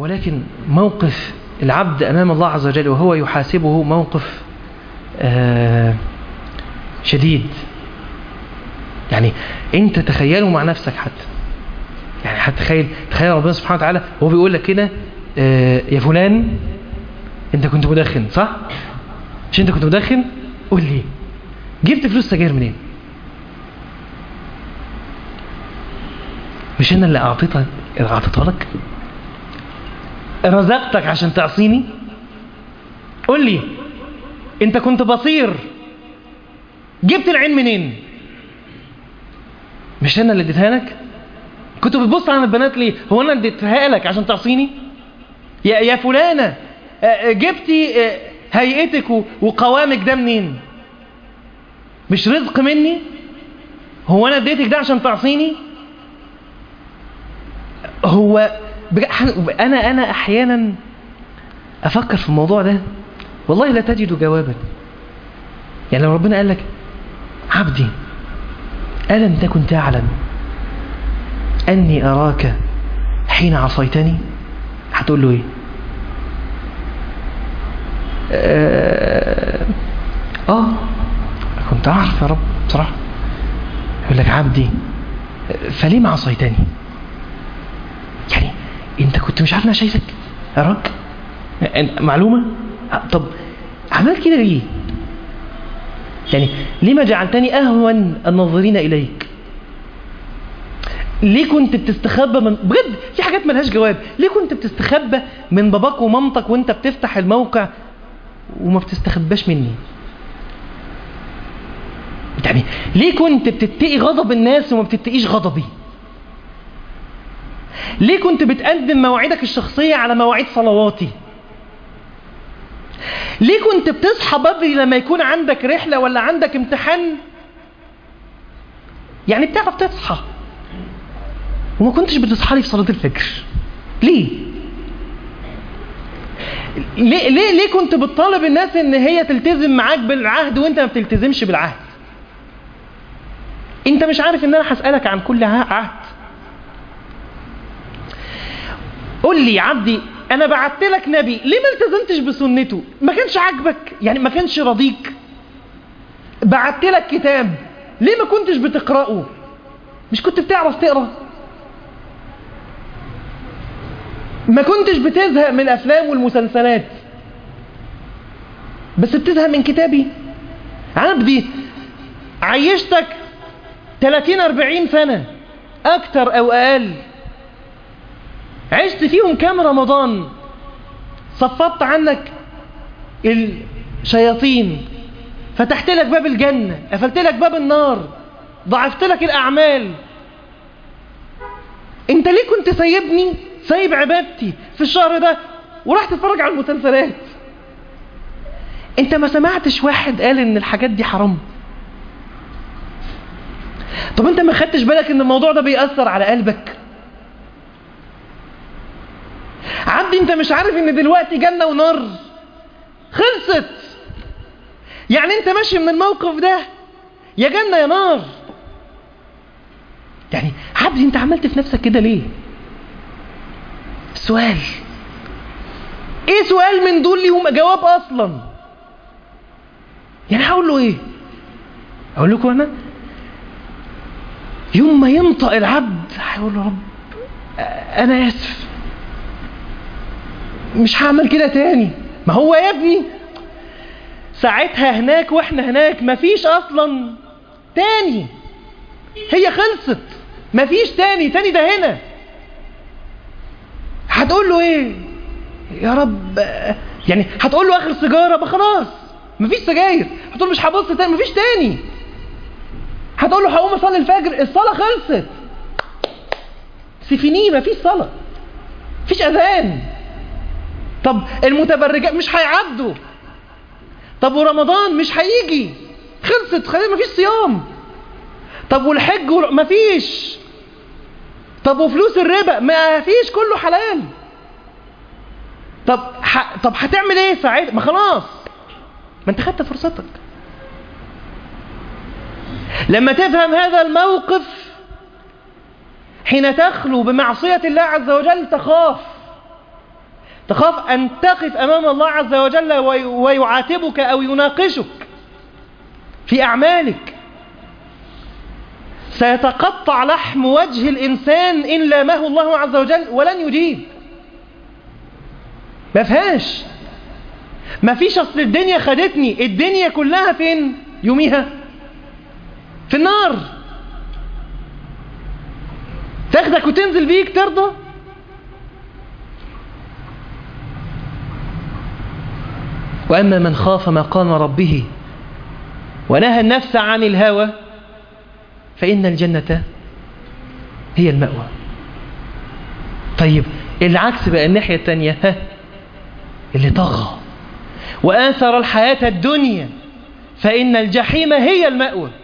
ولكن موقف العبد أمام الله عز وجل وهو يحاسبه موقف آه شديد يعني انت تخيله مع نفسك حتى يعني حتى تخيل تخيل ربنا سبحانه وتعالى وهو بيقول لك كده آه يا فلان انت كنت مدخن صح مش انت كنت مدخن قول لي جبت فلوس سجاير منين مش انا اللي اعطيتها اعطيتها لك رزقتك عشان تعصيني قول لي انت كنت بصير جبت العين منين مش انا اللي اديتها لك كنت بتبص على البنات ليه هو انا اديتها لك عشان تعصيني يا يا فلانه جبتي هيئتك وقوامك ده منين مش رزق مني هو انا اديتك ده عشان تعصيني هو انا انا احيانا افكر في الموضوع ده والله لا تجد جوابا يعني لو ربنا قال لك عبدي ألم تكن تعلم أني أراك حين عصيتني هتقول له إيه آه, آه كنت أعرف يا رب بصراحة يقول لك عبدي فليه ما عصيتني يعني أنت كنت مش عارف أنا شايفك أراك معلومة طب عملت كده ليه يعني لما جعلتني أهون الناظرين إليك ليه كنت بتستخبى من بجد في حاجات ملهاش جواب ليه كنت بتستخبى من باباك ومامتك وانت بتفتح الموقع وما بتستخباش مني يعني ليه كنت بتتقي غضب الناس وما بتتقيش غضبي ليه كنت بتقدم مواعيدك الشخصية على مواعيد صلواتي ليه كنت بتصحى بدري لما يكون عندك رحلة ولا عندك امتحان يعني بتعرف تصحى وما كنتش بتصحى لي في صلاة الفجر ليه ليه ليه ليه كنت بتطالب الناس ان هي تلتزم معاك بالعهد وانت ما بتلتزمش بالعهد انت مش عارف ان انا هسألك عن كل عهد قول لي يا عبدي انا بعت لك نبي ليه ما التزمتش بسنته ما كانش عاجبك يعني ما كانش راضيك بعت لك كتاب ليه ما كنتش بتقراه مش كنت بتعرف تقرا ما كنتش بتزهق من الافلام والمسلسلات بس بتزهق من كتابي عبدي عيشتك 30 40 سنه اكتر او اقل عشت فيهم كام رمضان صفطت عنك الشياطين فتحت لك باب الجنة قفلت لك باب النار ضعفت لك الأعمال انت ليه كنت سايبني سايب عبادتي في الشهر ده وراح تتفرج على المسلسلات انت ما سمعتش واحد قال ان الحاجات دي حرام طب انت ما خدتش بالك ان الموضوع ده بيأثر على قلبك عبدي انت مش عارف ان دلوقتي جنة ونار خلصت يعني انت ماشي من الموقف ده يا جنة يا نار يعني عبدي انت عملت في نفسك كده ليه سؤال ايه سؤال من دول ليهم جواب اصلا يعني هقول له ايه اقول لكم انا يوم ما ينطق العبد هيقول له رب انا اسف مش هعمل كده تاني ما هو يا ابني ساعتها هناك واحنا هناك مفيش اصلا تاني هي خلصت مفيش تاني تاني ده هنا هتقول له ايه يا رب يعني هتقول له اخر سيجاره ما خلاص مفيش سجاير هتقول له مش هبص تاني مفيش تاني هتقول له هقوم اصلي الفجر الصلاه خلصت سيفينيه مفيش صلاه مفيش اذان طب المتبرجات مش هيعدوا طب ورمضان مش هيجي خلصت خلي مفيش صيام طب والحج ور... مفيش طب وفلوس الربا مفيش كله حلال طب ح... طب هتعمل ايه ساعتها ما خلاص ما انت خدت فرصتك لما تفهم هذا الموقف حين تخلو بمعصية الله عز وجل تخاف تخاف أن تقف أمام الله عز وجل وي- ويعاتبك أو يناقشك في أعمالك سيتقطع لحم وجه الإنسان إن لامه الله عز وجل ولن يجيب ما فيهاش ما فيش أصل الدنيا خدتني الدنيا كلها فين يوميها في النار تاخدك وتنزل بيك ترضى وأما من خاف مقام ربه ونهى النفس عن الهوى فإن الجنة هي المأوى طيب العكس بقى الناحية التانية ها اللي طغى وآثر الحياة الدنيا فإن الجحيم هي المأوى